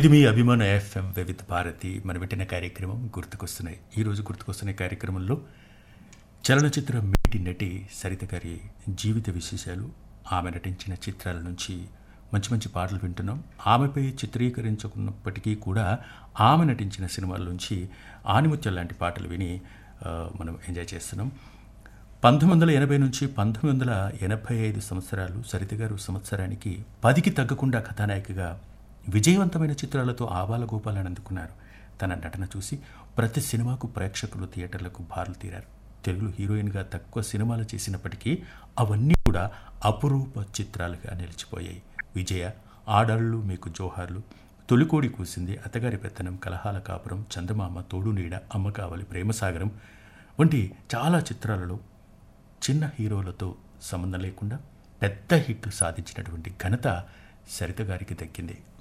ఇది మీ అభిమాన ఎఫ్ఎం వివిధ భారతి మన పెట్టిన కార్యక్రమం గుర్తుకొస్తున్నాయి ఈరోజు గుర్తుకొస్తున్న కార్యక్రమంలో చలనచిత్ర మేటి నటి సరిత గారి జీవిత విశేషాలు ఆమె నటించిన చిత్రాల నుంచి మంచి మంచి పాటలు వింటున్నాం ఆమెపై చిత్రీకరించుకున్నప్పటికీ కూడా ఆమె నటించిన సినిమాల నుంచి ఆనిముత్యం లాంటి పాటలు విని ఆ, మనం ఎంజాయ్ చేస్తున్నాం పంతొమ్మిది వందల ఎనభై నుంచి పంతొమ్మిది వందల ఎనభై ఐదు సంవత్సరాలు సరిత గారు సంవత్సరానికి పదికి తగ్గకుండా కథానాయికగా విజయవంతమైన చిత్రాలతో ఆబాల గోపాలను అందుకున్నారు తన నటన చూసి ప్రతి సినిమాకు ప్రేక్షకులు థియేటర్లకు బారులు తీరారు తెలుగులో హీరోయిన్గా తక్కువ సినిమాలు చేసినప్పటికీ అవన్నీ కూడా అపురూప చిత్రాలుగా నిలిచిపోయాయి విజయ ఆడాళ్ళు మీకు జోహార్లు తొలికోడి కూసింది అత్తగారి పెత్తనం కలహాల కాపురం చందమామ తోడు నీడ అమ్మ కావలి ప్రేమసాగరం వంటి చాలా చిత్రాలలో చిన్న హీరోలతో సంబంధం లేకుండా పెద్ద హిట్లు సాధించినటువంటి ఘనత సరిత గారికి దక్కింది